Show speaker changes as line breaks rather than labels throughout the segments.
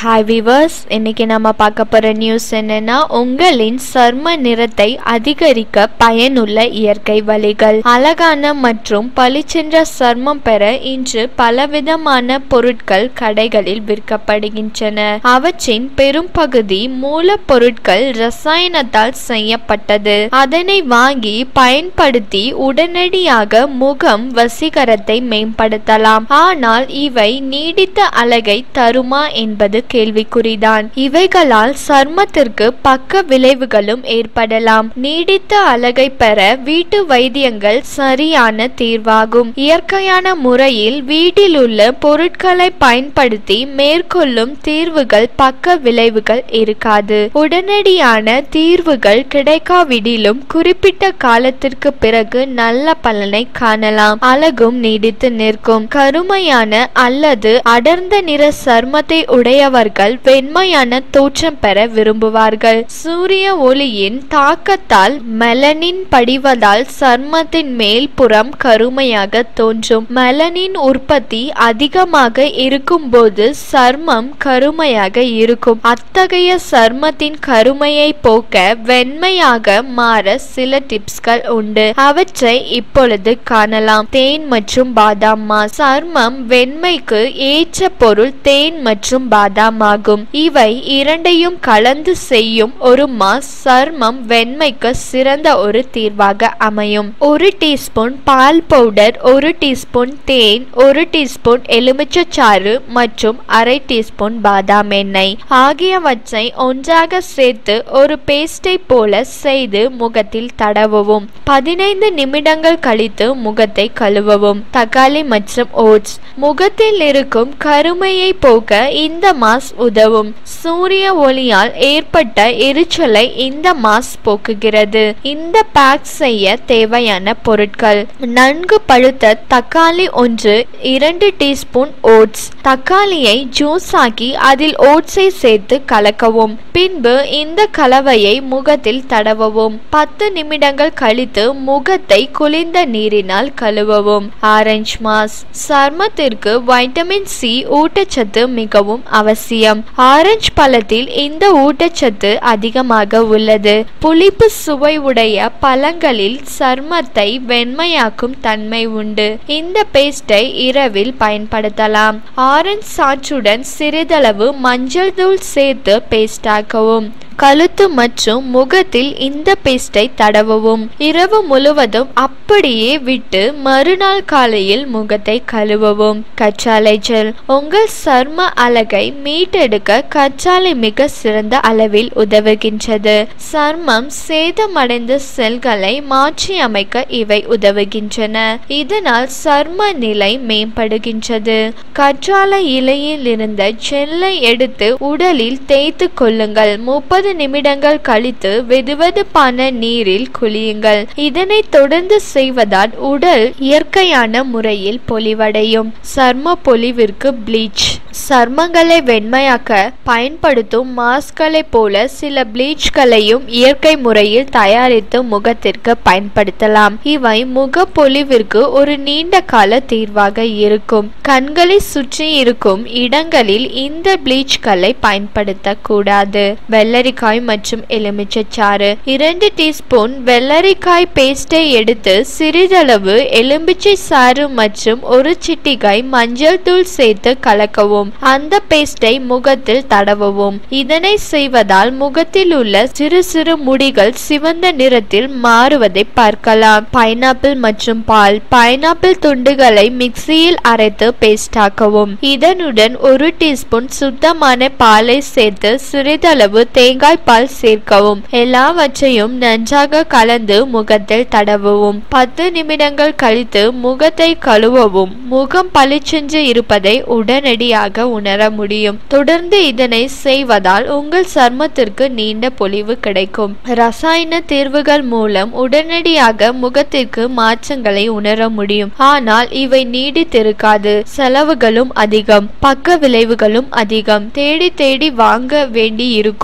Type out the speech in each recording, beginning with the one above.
hi viewers இன்னைக்கு நம்ம பார்க்க போகிற நியூஸ் என்னன்னா உங்களின் சர்ம நிறத்தை அதிகரிக்க பயனுள்ள இயற்கை வழிகள் அழகான மற்றும் பளிச்சென்ற சர்மம் பெற இன்று பலவிதமான பொருட்கள் கடைகளில் விற்கப்படுகின்றன அவற்றின் பெரும்பகுதி மூலப்பொருட்கள் ரசாயனத்தால் செய்யப்பட்டது அதனை வாங்கி பயன்படுத்தி உடனடியாக முகம் வசீகரத்தை மேம்படுத்தலாம் ஆனால் இவை நீடித்த அழகை தருமா என்பது கேள்விக்குறிதான் இவைகளால் சர்மத்திற்கு பக்க விளைவுகளும் ஏற்படலாம் நீடித்த அழகை பெற வீட்டு வைத்தியங்கள் சரியான தீர்வாகும் இயற்கையான முறையில் வீட்டில் உள்ள பொருட்களை பயன்படுத்தி மேற்கொள்ளும் தீர்வுகள் பக்க விளைவுகள் இருக்காது உடனடியான தீர்வுகள் கிடைக்காவிடிலும் குறிப்பிட்ட காலத்திற்கு பிறகு நல்ல பலனை காணலாம் அழகும் நீடித்து நிற்கும் கருமையான அல்லது அடர்ந்த நிற சர்மத்தை உடையவர்கள் வெண்மையான தோற்றம் பெற விரும்புவார்கள் சூரிய ஒளியின் தாக்கத்தால் மெலனின் படிவதால் சர்மத்தின் மேல் புறம் கருமையாக தோன்றும் மெலனின் உற்பத்தி அதிகமாக இருக்கும்போது சர்மம் கருமையாக இருக்கும் அத்தகைய சர்மத்தின் கருமையை போக்க வெண்மையாக மாற சில டிப்ஸ்கள் உண்டு அவற்றை இப்பொழுது காணலாம் தேன் மற்றும் பாதாம் மாஸ் சர்மம் வெண்மைக்கு ஏற்ற பொருள் தேன் மற்றும் பாதாம் ஆகும் இவை இரண்டையும் கலந்து செய்யும் ஒரு மாஸ் சர்மம் வெண்மைக்கு சிறந்த ஒரு தீர்வாக அமையும் ஒரு டீஸ்பூன் பால் பவுடர் ஒரு டீஸ்பூன் தேன் ஒரு டீஸ்பூன் எலுமிச்சச்சாறு மற்றும் அரை டீஸ்பூன் பாதாம் எண்ணெய் ஆகியவற்றை ஒன்றாக சேர்த்து ஒரு பேஸ்டை போல செய்து முகத்தில் தடவவும் பதினைந்து நிமிடங்கள் கழித்து முகத்தை கழுவவும் தக்காளி மற்றும் ஓட்ஸ் முகத்தில் இருக்கும் கருமையை போக்க இந்த மாஸ் உதவும் சூரிய ஒளியால் ஏற்பட்ட எரிச்சலை இந்த மாஸ் போக்குகிறது இந்த பேக் செய்ய தேவையான பொருட்கள் நன்கு பழுத்த தக்காளி ஒன்று இரண்டு டீஸ்பூன் ஓட்ஸ் தக்காளியை ஜூஸ் ஆக்கி அதில் ஓட்ஸை சேர்த்து கலக்கவும் பின்பு இந்த கலவையை முகத்தில் தடவவும் பத்து நிமிடங்கள் கழித்து முகத்தை குளிர்ந்த நீரினால் கழுவவும் ஆரஞ்சு மாஸ் சர்மத்திற்கு வைட்டமின் சி ஊட்டச்சத்து மிகவும் அவசியம் ஆரஞ்சு பழத்தில் இந்த ஊட்டச்சத்து அதிகமாக உள்ளது புளிப்பு சுவை உடைய பழங்களில் சர்மத்தை வெண்மையாக்கும் தன்மை உண்டு இந்த பேஸ்டை இரவில் பயன்படுத்தலாம் ஆரஞ்சு சாற்றுடன் சிறிதளவு மஞ்சள் தூள் சேர்த்து பேஸ்டாக்கவும் கழுத்து மற்றும் முகத்தில் இந்த பேஸ்டை தடவவும் இரவு முழுவதும் அப்படியே விட்டு மறுநாள் காலையில் முகத்தை கழுவவும் கற்றாழை ஜெல் உங்கள் சர்ம அழகை மீட்டெடுக்க கற்றாழை மிக சிறந்த அளவில் உதவுகின்றது சர்மம் சேதமடைந்த செல்களை மாற்றி அமைக்க இவை உதவுகின்றன இதனால் சர்ம நிலை மேம்படுகின்றது கற்றாழை இலையில் இருந்த ஜெல்லை எடுத்து உடலில் தேய்த்து கொள்ளுங்கள் முப்பது நிமிடங்கள் கழித்து வெதுவெதுப்பான நீரில் குளியுங்கள் இதனை தொடர்ந்து செய்வதால் உடல் இயற்கையான முறையில் பொலிவடையும் சர்ம பொலிவிற்கு ப்ளீச் சர்மங்களை வெண்மையாக்க பயன்படுத்தும் மாஸ்களை போல சில ப்ளீச்களையும் இயற்கை முறையில் தயாரித்து முகத்திற்கு பயன்படுத்தலாம் இவை முக பொலிவிற்கு ஒரு நீண்ட கால தீர்வாக இருக்கும் கண்களை சுற்றி இருக்கும் இடங்களில் இந்த ப்ளீச்களை பயன்படுத்த கூடாது வெள்ளரிக்காய் மற்றும் எலுமிச்சைச்சாறு இரண்டு டீஸ்பூன் வெள்ளரிக்காய் பேஸ்டை எடுத்து சிறிதளவு எலுமிச்சை சாறு மற்றும் ஒரு சிட்டிகை மஞ்சள் தூள் சேர்த்து கலக்கவும் அந்த பேஸ்டை முகத்தில் தடவவும் இதனை செய்வதால் முகத்தில் உள்ள சிறு சிறு முடிகள் சிவந்த நிறத்தில் மாறுவதை பார்க்கலாம் பைனாப்பிள் மற்றும் பால் பைனாப்பிள் துண்டுகளை மிக்சியில் அரைத்து பேஸ்டாக்கவும் இதனுடன் ஒரு டீஸ்பூன் சுத்தமான பாலை சேர்த்து சிறிதளவு தேங்காய் பால் சேர்க்கவும் எல்லாவற்றையும் நன்றாக கலந்து முகத்தில் தடவவும் பத்து நிமிடங்கள் கழித்து முகத்தை கழுவவும் முகம் பளிச்சென்று இருப்பதை உடனடியாக உணர முடியும் தொடர்ந்து இதனை செய்வதால் உங்கள் சர்மத்திற்கு நீண்ட பொலிவு கிடைக்கும் ரசாயன தீர்வுகள் மூலம் உடனடியாக முகத்திற்கு மாற்றங்களை உணர முடியும் ஆனால் இவை நீடித்திருக்காது செலவுகளும் அதிகம் பக்க விளைவுகளும் அதிகம் தேடி தேடி வாங்க வேண்டி இருக்கும் ஆனால்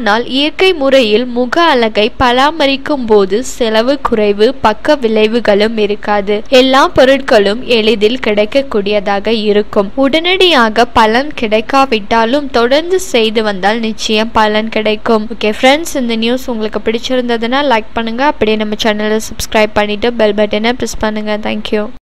ஆனால் இயற்கை முறையில் முக அழகை பராமரிக்கும் போது செலவு குறைவு பக்க விளைவுகளும் இருக்காது எல்லா பொருட்களும் எளிதில் கிடைக்கக்கூடியதாக இருக்கும் உடனடியாக பலன் கிடைக்காவிட்டாலும் தொடர்ந்து செய்து வந்தால் நிச்சயம் பலன் கிடைக்கும் ஓகே ஃப்ரெண்ட்ஸ் இந்த நியூஸ் உங்களுக்கு பிடிச்சிருந்ததுன்னா லைக் பண்ணுங்க அப்படியே நம்ம சேனலை சப்ஸ்கிரைப் பண்ணிட்டு பெல் பட்டனை ப்ரெஸ் பண்ணுங்க தேங்க்யூ